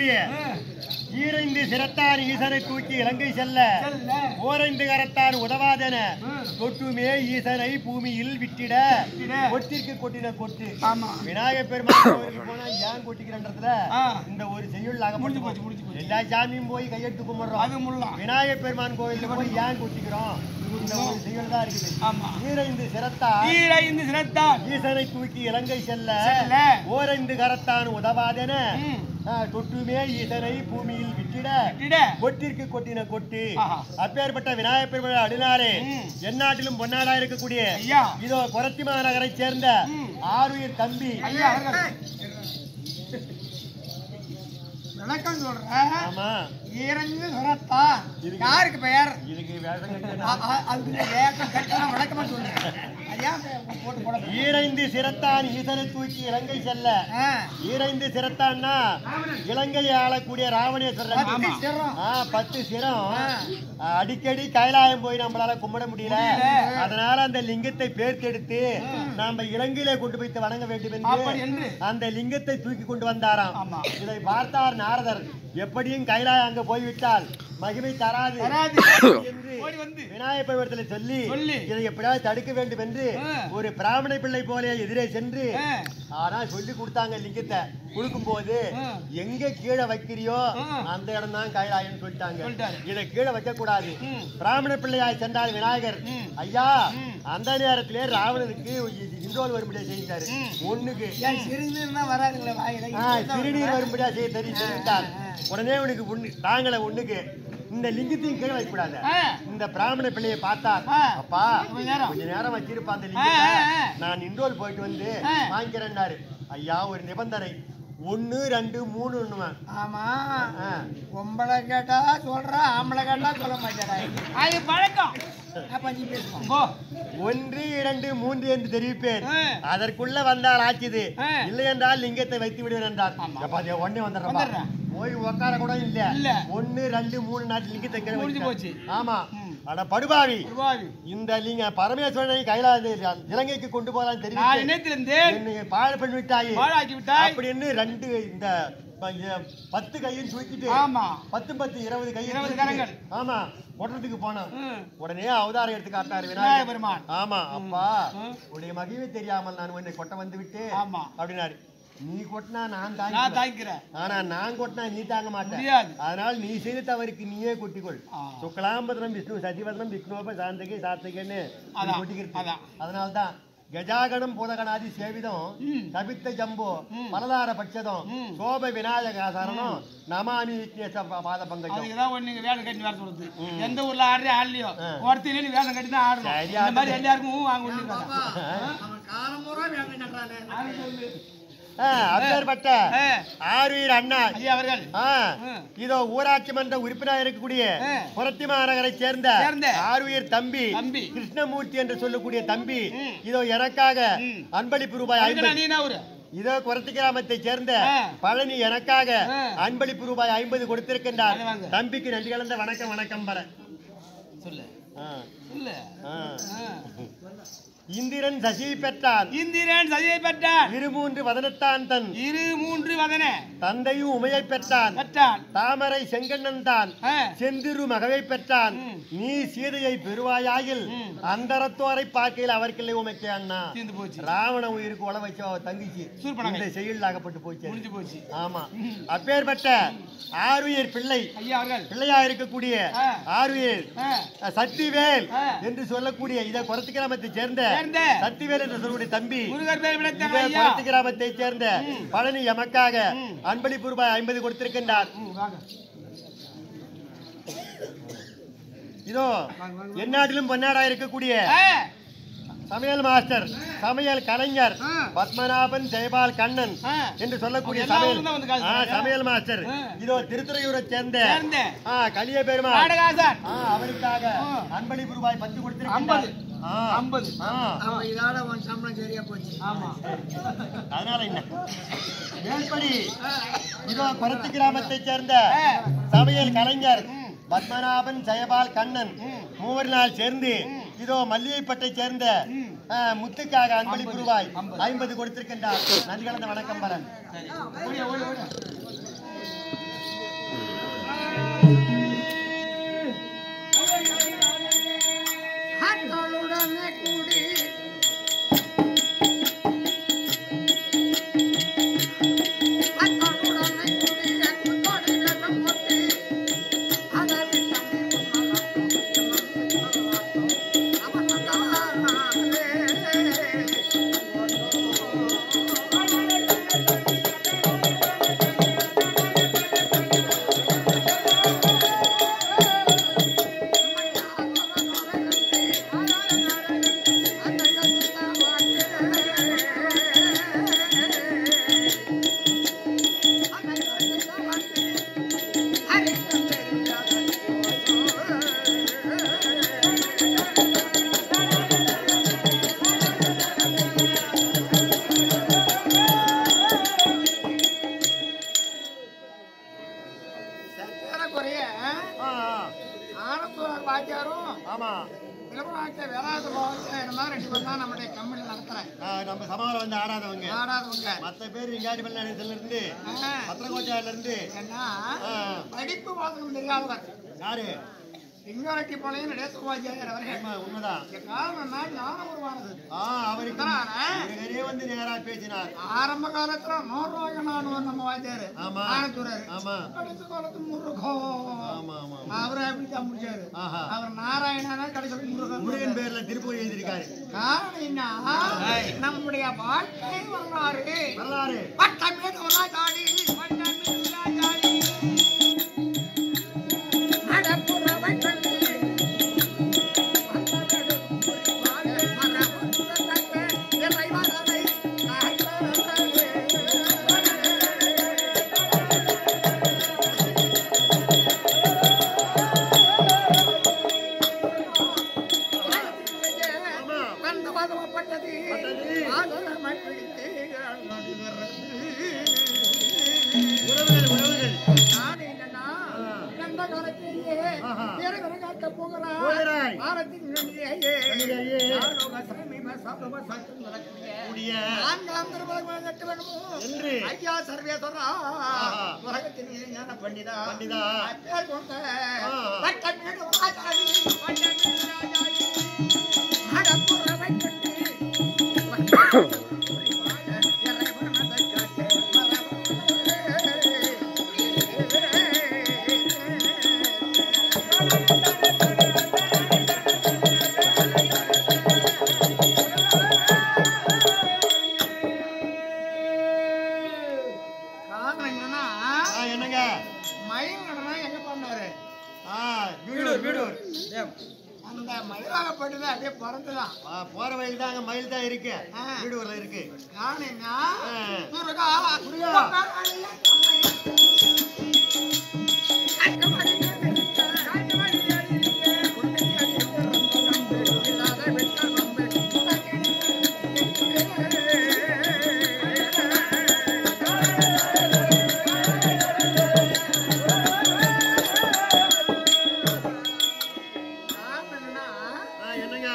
ஈரைந்து சிரத்தான் ஈசனை தூக்கி இலங்கை செல்ல செல்ல. ஓரைந்து கரத்தான் உதவாதென ம். தொட்டுமே ஈசனை பூமியில் விட்டிட விட்டிட. கொட்டிற்கு கொட்டின கொட்டு ஆமா. விநாயகர் பெருமாள் கோயிலுக்கு போனா ஏன் கொட்டிக்கிறன்றதுல ஆ. இந்த ஒரு செய்யுள் அகப்பட்டு முடிஞ்சு போச்சு, போச்சு முடிஞ்சு போச்சு. எல்லா சாமியும் போய் கையெடுத்து கும்பிடுறோம் அது முல்லாம் விநாயகர் பெருமான் கோயில்ல போய் ஏன் கொட்டிக்கிறோம் இந்த ஒரு செய்யுள் தான் இருக்குது ஆமா ஈரைந்து சிரத்தான் ஈரைந்து சிரத்தான் ஈசனை தூக்கி இலங்கை செல்ல செல்ல. ஓரைந்து கரத்தான் உதவாதென ம். ஆ, தொட்டுமே ஈசனை பூமியில் விட்டிட விட்டிட. கொட்டிற்கு கொட்டின கொட்டு ஆஹா. அப்பேற்பட்ட விநாயகர் பெருமாள் அடினாரே ம். எந்நாட்டிலும் பொன்னாடா இருக்கக்கூடிய ஐயா. இதோ கொரத்திமா நகரை சேர்ந்த ம். ஆருயிர் தம்பி ஐயா அவர்கள் விளக்கம் சொல்றேன் ஆமா ஈரஞ்சு சிரத்தான் இதுக்கு- யாருக்கு பெயர் இதுக்கு வேஷம் அ- கட்டணும். அ- அதுக்கு வேகம் கட்டணும் விளக்கமா சொல்றேன் ஐயா போட்டு போட ஈரைந்து சிரத்தான் ஈசனை தூக்கி இலங்கை செல்ல ஆ. ஈரைந்து சிரத்தான்னா இலங்கையை ஆளக்கூடிய ராவணேஸ்வரன் பத்து சிரம். ஆ, பத்து சிரம் ஆ. ஆ, அடிக்கடி கைலாயம் போய் நம்மளால கும்பிட முடியல முடியல. அதனால அந்த லிங்கத்தை பேர்த்தெடுத்து நாம இலங்கையிலே கொண்டு போய் வணங்க வேண்டும் அப்படி என்று என்று. அந்த லிங்கத்தை தூக்கி கொண்டு வந்தாராம் ஆமா. இதை பார்த்தார் நாரதர் எப்படியும் கைலாயம் அங்க போய்விட்டால் மகிமை தராது வராது. என்று ஓடி வந்து விநாயகர் பெருமத்தில் சொல்லி சொல்லி. இதை எப்படியாவது தடுக்க வேண்டும் என்று ஆ. ஒரு பிராமண பிள்ளை போல எதிரே சென்று ஆ. ஆனா சொல்லி கொடுத்தாங்க லிங்கத்தை கொடுக்கும் போது ஆ. எங்க கீழே வைக்கிறியோ ஆ. அந்த இடம் தான் கைலாயம்னு சொல்லிட்டாங்க சொல்லிட்டாரு. இதை கீழே வைக்க கூடாது ம். பிராமண பிள்ளையாய் சென்றார் விநாயகர் ம். ஐயா ம். அந்த நேரத்திலே ராவணனுக்கு இன்றோல் வரும்படியா செய்தாரு ம். ஒண்ணுக்கு ஏன் சிறுநீர்னா வராதுங்களே வாயில ஆ, சிறுநீர் வரும்படியா செய்ய தெரி- தெரிவித்தார் ஆ, ஆ. உடனே உனக்கு ஒண்ணு தாங்கள ஒண்ணுக்கு இந்த லிங்கத்தையும் கீழே வைக்க கூடாது ஆ. இந்த பிராமண பிள்ளையை பார்த்தார் ஆ. அப்பா கொஞ்ச நேரம். கொஞ்ச நேரம் வச்சிருப்பா அந்த ஆ, லிங்கத்தை ஆ, ஆ. நான் இண்டோல் போயிட்டு வந்து ஆ. வாங்கிக்கிறேன்னாரு ஐயா ஒரு நிபந்தனை ஒன்னு ரெண்டு மூணு ஒண்ணுவேன் ஆமா ஆ. பொம்பளை கேட்டா சொல்றா ஆம்பளை கேட்டா சொல்ல மாட்டேடா அது பழக்கம் அப்ப நீ பேசுவோம் போ ஒன்று இரண்டு மூன்று என்று தெரிவிப்பேன் ஆ. அதற்குள்ள வந்தால் ஆச்சுது ஆ. இல்லை என்றால் லிங்கத்தை வைத்து விடுவேன் என்றார் ஆமா. எப்பா, இதோ உடனே வந்துடுறேன் வந்துடுறேன். போய் உட்கார கூட இல்ல இல்ல. ஒன்னு ரெண்டு மூணு நாட்டு லிங்கத்தை கீழே முடிஞ்சு வச்சுட்டேன். போச்சு. ஆமா ம். ஆனா படுபாவி ரூபாய் இந்த லிங்க பரமேஸ்வரனை கைலாய இலங்கைக்கு கொண்டு போகலாம் நான் தெரியும் நினைத்திருந்தேன் என்னை பாழ் பண்ணி விட்டாயே பாழாக்கி விட்டாய் அப்படின்னு ரெண்டு இந்த ப- இ- பத்து கையும் தூக்கிட்டு ஆமா பத்து பத்து இருபது கையும் இருபது தூக்கிட்டு, கரங்கள். ஆமா கொட்டத்துக்கு போனோம் ம். உடனே அவதாரம் எடுத்து காட்டாரு விநாயகர் விநாயகர் பெருமான். ஆமா அப்பா ம். உன்னுடைய மகிமை தெரியாமல் நான் உன்னை கொட்ட வந்து விட்டு ஆமா. அப்படின்னாரு நீ கொட்டினா நான் நான் தாங்க தாங்கிக்கிறேன் ஆனா நான் கொட்டினா நீ தாங்க மாட்டேன் முடியாது. அதனால நீ செய்த தவறுக்கு நீயே கொட்டிக்கொள் ஆ. சுக்லாம்பரம் விஷ்ணு சசிவதனம் விஷ்ணுவப சாந்தகை சாத்தகைன்னு அதான், கொட்டிக்கிறது அதான். அதனால்தான் கஜாகணம் பூதகணாதி சேவிதம் ம். கபித்த ஜம்போ ம். பலதார பட்சதம் ம். சோப விநாயக சரணம் நமாமி விக்னேச பாத பங்கஜம் அதுக்கு தான் ஒண்ணு நீங்க வேஷம் கட்டி வர சொல்லுது எந்த ஊர்ல ஆடுறே ஆடலையோ ஆ. ஒருத்தையில நீ வேஷம் கட்டி தான் ஆடணும் சரி, இந்த மாதிரி ஆகட்டும். எல்லாருக்கும் வாங்க ஒண்ணு ஆ, அப்பேற்பட்ட ஆறுவீர் அண்ணா ஐயா அவர்கள் ஆ, ம். இதோ ஊராட்சி மன்ற உறுப்பினர் இருக்கக்கூடிய ஆ. புரத்தி மாநகரை சேர்ந்த சேர்ந்த ஆறுயிர் தம்பி தம்பி. கிருஷ்ணமூர்த்தி என்று சொல்லக்கூடிய தம்பி ம். இதோ எனக்காக ம். அன்பளிப்பு ரூபாய் அதுக்கு ஐம்பது நான் நீ என்ன ஊரு இதோ குரத்தி கிராமத்தை சேர்ந்த ஆ. பழனி எனக்காக ஆ. அன்பளிப்பு ரூபாய் ஐம்பது கொடுத்திருக்கின்றார் அது வாங்க. தம்பிக்கு நன்றி கலந்த வணக்கம் வணக்கம் பர சொல்லு ஆ, சொல்லு ஆ. ஆ. இந்திரன் சசி பெற்றான் இந்திரன் சதியை பெற்றான் இருமூன்று வதனத்தான் தன் இரு மூன்று வதன தந்தையும் உமையை பெற்றான் பெற்றான் தாமரை செங்கண்ணன் தான் ஆ. செந்திரு மகவை பெற்றான் ம். நீ சீதையை பெறுவாயாகில் ம். அந்தரத்தோரை பார்க்கையில் அவர்க்கில்லை உமைக்கு அண்ணா தீர்ந்து போச்சு ராவண உயிருக்கு உழ வச்ச அவ தங்கிச்சு சூர்பனகை. இந்த செயலில் ஆகப்பட்டு போச்சு முடிஞ்சு போச்சு ஆமா அப்பேற்பட்ட ஆருயிர் பிள்ளை ஐயா அவர்கள் பிள்ளையா இருக்கக்கூடிய ஆ. ஆருயிர் ஆ. சக்திவேல் ஆ. என்று சொல்லக்கூடிய இத குரத்து கிராமத்தை சேர்ந்த சேர்ந்த சக்திவேல் என்று சொல்லக்கூடிய தம்பி முருகர் பேர் விளத்தன் இதே ஐயா குரத்து கிராமத்தை சேர்ந்த பழனி எமக்காக ம். அன்பளிப்பு ரூபாய் ஐம்பது கொடுத்திருக்கின்றார் ம், வாங்க இதோ வாங்க, வாங்க. எந்நாட்டிலும் பொன்னாடா இருக்கக்கூடிய ஆ. சமையல் மாஸ்டர் சமையல் கலைஞர் ஆ. பத்மநாபன் ஜெயபால் கண்ணன் ஆ. என்று சொல்லக்கூடிய அவங்க எல்லா சமையல் ஊர்ல வந்து காசு ஆ, தராங்க. சமையல் மாஸ்டர் ஆ. இதோ திருத்துறையூரை சேர்ந்த சேர்ந்த. ஆ, கலிய பெருமாள் நாடகாசான் ஆ, அவருக்காக ஆ. அன்பளிப்பு ரூபாய் பத்து ஐம்பது. கொடுத்திருக்கின்றார் ஆ. ஐம்பது. ஆ. அவன் இதால உன் சம்பளம் சரியா போச்சு ஆமா அதனால என்ன மேல்படி இதோ குரத்து கிராமத்தை சேர்ந்த ஆ. சமையல் கலைஞர் ம். பத்மநாபன் ஜெயபால் கண்ணன் ம். மூவர் நாள் சேர்ந்து இதோ மல்லிகைப்பட்டை சேர்ந்த ம். ஆ, முத்துக்காக அன்பளிப்பு ஐம்பது. ரூபாய் ஐம்பது. ஐம்பது கொடுத்திருக்கின்றார் நன்றி கலந்த வணக்கம் பரன் ஓடியா ஓடியா ஓடியா ஆனத்துறைய ஆ, ஆ. ஆனத்துறார் வாத்தியாரும் ஆமா விளம்பராக்க வேளாண் பாவத்தில் இருந்தா ரெண்டு பேரும் தான் நம்முடைய கம்பெனி நடத்துறேன் ஆ, நம்ம சமாவில் வந்து ஆடாதவங்க ஆடாதவங்க மத்த பேர் இங்காடி பல்லாடத்துல இருந்து ஆ, பத்திரகோட்டையில இருந்து ஏன்னா ஆ, படிப்பு வாசகம் தெரியாதவர் யாரு சிங்கரட்டி பாளையம் நடேசவாஜியார் அவர்கள் உண்மை உண்மைதான் இந்த காரணம் தான் ஞானம் உருவானது ஆ அவருக்கு இவரே வந்து நேரா பேசினார் ஆரம்ப காலத்துல நூறுரூவாய்க்கு நம்ம வாத்தியாரு ஆமா ஆனத்துறாரு ஆமா கடைசி காலத்து முருகோ ஆமா ஆமா அவரை அப்படித்தான் முடிச்சாரு ஆஹா அவர் நாராயணனா கடைசி முருகன் முருகன் பேர்ல திருப்பூர் எழுதியிருக்காரு காரணம் என்ன நம்முடைய வாழ்க்கை வரலாறு வரலாறு பட்டமேடு உலகாடி பட்டமேடு உலகாடி நடப்புறவை கண்டு பட்டமேடு குறிப்பாக மரபுறத்தக்க இறைவனை ஆமா கண்டு பதவப்பட்டது பட்டது. ஆதரமை பிடித்து நடுவரது. உறவுகள் உறவுகள் நானே என்னன்னா, எந்த காலத்திலேயே ஆஹா. இறைவனை காக்கப் போகிறாய். போகிறாய். வாரத்தின் நன்றியையே. நன்றியையே. நானோக சமீப சமூக சத்து நடக்கிற. கூடிய நான்காம் திருமணம் கட்ட வேண்டுமோ? என்று ஐயா சர்வேஸ்வரா, ஆஹா. உலகத்தின் ஞான பண்டிதா. பண்டிதா. அப்பேர் கொண்ட ஆ. வட்டமேடு ராஜாதி, வட்டமேடு ராஜாதி. அடப்புறவை கண்டு காரணம் என்னன்னா ஆ, என்னங்க மயில் நடனம் எங்க பண்ணாரு ஆ வீடூர் வீடூர் அந்த மயிலாகப்பட்டது அப்படியே பிறந்துதான் ஆ, போற வயல் தான் அங்க மயில் தான் இருக்கு ஆ. வீடூர்ல இருக்கு காரணம் என்ன ஆ. முருகா முருகா. ஆ, என்னங்க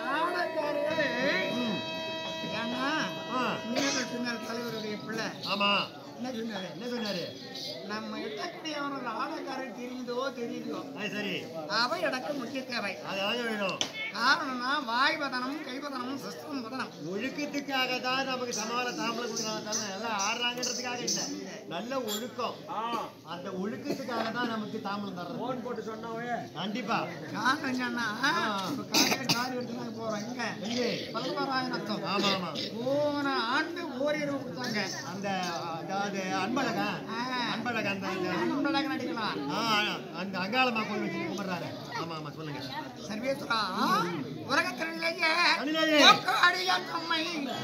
ம். ஆ, தலைவருடைய பிள்ளை ஆமா என்ன சொன்னாரு என்ன சொன்னாரு நம்ம எட்டக்கூடியவர்கள் ஆடக்காரன் தெரியுதோ தெரியுதோ அது சரி அவை எனக்கு முக்கிய தேவை அது அழக வேணும் காரணம்னா வாய் பதனம் கைபதனம் சிஸ்டம் பதனம் ஒழுக்கத்துக்காக தான் நமக்கு சமாள தாம்பளை கொடுக்குறாங்க எல்லாம் ஆடுறாங்கன்றதுக்காக இல்ல நல்ல ஒழுக்கம் அந்த ஒழுக்கத்துக்காக தான் நமக்கு தாம்பளம் தர்றது போட்டு சொன்னாவே கண்டிப்பா காரணம் என்னன்னா ஆ. இப்ப காலையில கார் எடுத்து நாங்க போறோம் எங்க எங்கே பல்லவராயனத்தம் ஆமா ஆமா போன ஆண்டு ஓரிரவு கொடுத்தாங்க அந்த அதாவது அன்பழகன் அன்பழகன் அந்த இந்த- நம்மளாக நடிக்கலாம் ஆ, அந்த அங்காளம்மா கோயில் வச்சு கும்பிடுறாரு ஆமா ஆமா சொல்லுங்க சர்வேஸ்வரா உலகத்திலேயே அணிலேயே. அடியான் அம்மை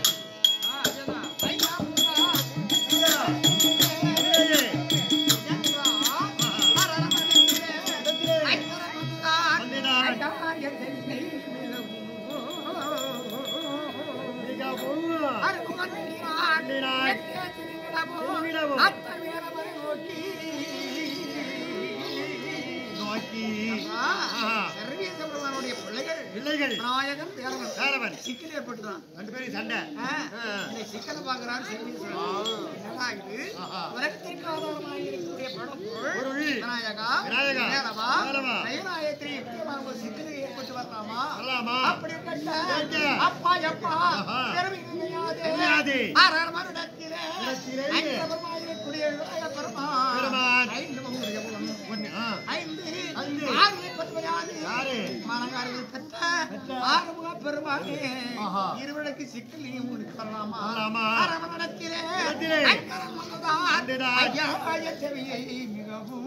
ஐயா முருகா. அணிலேயே. என்றா, அரரமணியிலே ஐயரமந்தான் வந்தினான். அடாயதென்னை நிலவும். மிகவும் அருகுமன் நீரான் நீரான் எட்டே திருவிழாவோ திருவிழாவோ அத்தவீரமை நோக்கி நோக்கி ஆ, ஆஹா. சர்வீச பிரபலனுடைய பிள்ளைகள் பிள்ளைகள் விநாயகன் தேரவன் வேறவன் சிக்கல் ஏற்பட்டுதான் ரெண்டு பேரும் சண்டை ஆ, ஆ. இந்த சிக்கலை பார்க்கிறார் சர்வீஸ் ஆ. என்னடா இது ஆஹா. உலகத்திற்கு ஆதாரமாக இருக்கக்கூடிய படப்பொருள் பொருள். விநாயகா விநாயகா, வேலவா வேலவா. கைநாயகத்திரி எப்படியெல்லாம் ஒரு சிக்கலை ஏற்பட்டு வரலாமா வரலாமா? அப்படி கட்ட கேட்க. அப்பா எப்பா ஆஹா. பெருமை கிடையாது கிடையாது. ஆறாறு மருடத்திலே இடத்திலே. ஐந்தவருமாய் இருக்கக்கூடிய விநாயக பெருமான் பெருமான். ஐந்து முகமுடைய குலம். ஒண்ணு, ஆ. ஐந்து ஐந்து. ஆறு பத்மயாது யாரு மனங்காரர்கள் பெற்ற பெற்ற ஆறுமுக பெருமானே ஆஹா. இருவருக்கு சிக்கலையும் உனக்கு வரலாமா வரலாமா? அரவணத்திலே இடத்திலே. ஐங்கரன் வந்ததால் வந்ததால். ஐயாய செவியை மிகவும்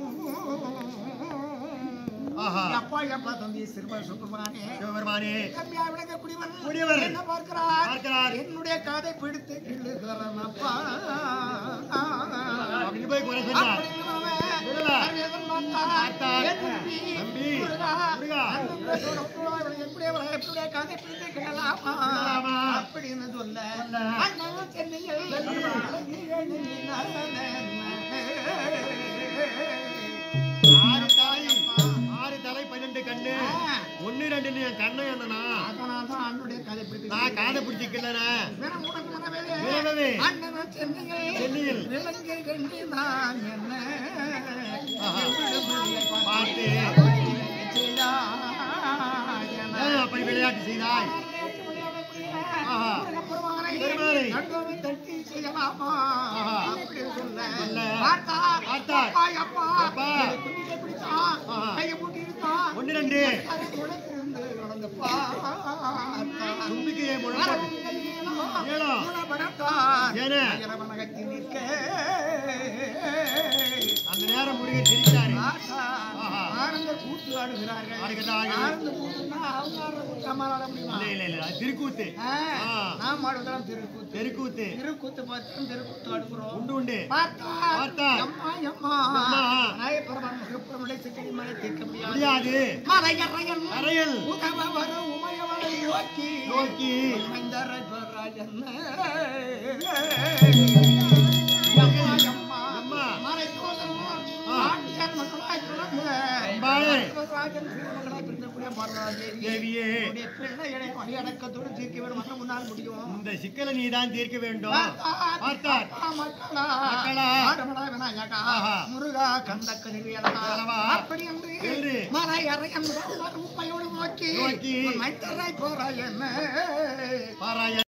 ஆஹா. அப்பா அப்பா தம்பி சிறுவ சுப்பிரமணியே சிவபெருமானே தம்பியா விளங்கக்கூடியவன் கூடியவர். என்ன பார்க்கிறார் பார்க்கிறார். என்னுடைய காதை பிடித்து கிள்ளுகிறன் அப்பா அப்படின்னு போய் குறை சொன்னார் அப்படின்னு அவன் சொல்லல. சர்வேசன் பார்த்தார். பார்த்தார். என் தம்பி, தம்பி, முருகா, முருகா. அண்ணன் சொல்றப்போ அவளை எப்படி அவளை எப்படியே காதை பிடித்து கிள்ளலாமா? கிள்ளலாமா? அப்படின்னு சொல்ல சொல்ல. அண்ணா சென்னையில் சென்னையில். அழகிய நின்னானே. ஆறு நான் காதை பிடிச்சிக்கலனா வேணும் உனக்கு மனவேலே. வேணவே. அண்ணனும் சென்னையில் சென்னையில். விலங்கை கண்டு நான் என்ன ஆஹா. எவ்வளவு பார்த்து. அப்படி செய்தாய் என. ஏன் அப்படி விளையாட்டு செய்தாய் ஆஹா. பெருமானை பெருமானை. கண்டோமே தட்டி செய்யலாமா? ஆஹா. அப்படி சொல்ல. சொல்ல. பார்த்தார். பார்த்தார். அப்பா, அப்பா. அப்பா. என்னை குந்திக்கை பிடித்தான். ஆஹா. கையை பூட்டி இழுத்தான். ஒன்று ரெண்டு அதை உடைத்திருந்து நடந்து பார்த்தான். தும்பிக்கையை முழங்காட்டு மரங்களிலும் ஏலம். குணப்படத்தான். ஏன? அயலவனகத்தில் நிற்க. அந்த நேரம் முருகன் சிரித்தாரு பார்த்தார். ஆஹா. ஆனந்த கூத்து ஆடுகிறார்கள் ஆடுகிறார்கள். ஆனந்த கூத்துன்னா அவங்க ஆடுற கூத்து நம்மால ஆட முடியுமா இல்ல இல்ல இல்ல அது திருக்கூத்து ஆ, ஆ. நாம் ஆடுவதெல்லாம் திருக்கூத்து தெருக்கூத்து திருக்கூத்து பார்த்து திருக்கூத்து ஆடுகிறோம் உண்டு உண்டு பார்த்தார். பார்த்தார். அம்மா, அம்மா. அம்மா. நாயப்பெருமான் முகப்புறமுடைய சிக்கடி மலை தீர்க்க முடியாது. முடியாது மலையறையன் அறையல் உதவ வர உமையவளை நோக்கி நோக்கி அமைந்தரை பெறாயன். அம்மா. அம்மா, அம்மா. மலை தோதரும் ஆ. ஆண்டியார் மக்களாய் பிறந்த அம்பாளே. ராஜன் திருமகளாய் பிறந்தக்கூடிய பார்வதாதேவி. தேவியே உன்னுடைய பிள்ளைகளை வழியடக்கத்தோடு தீர்க்க வேண்டும் என்று முன்னால் முடியும் இந்த சிக்கலை நீதான் தீர்க்க வேண்டும் பார்த்தார். பார்த்தார் அப்பா, மக்களா. மக்களா. ஆடமடா விநாயகா. ஆஹா. முருகா கந்த கதிர்வேலா. வேலவா. அப்படி என்று என்று மலை அறையன் உம்மையோடு நோக்கி நோக்கி. மைத்தரை போறாய் என்ன பாராய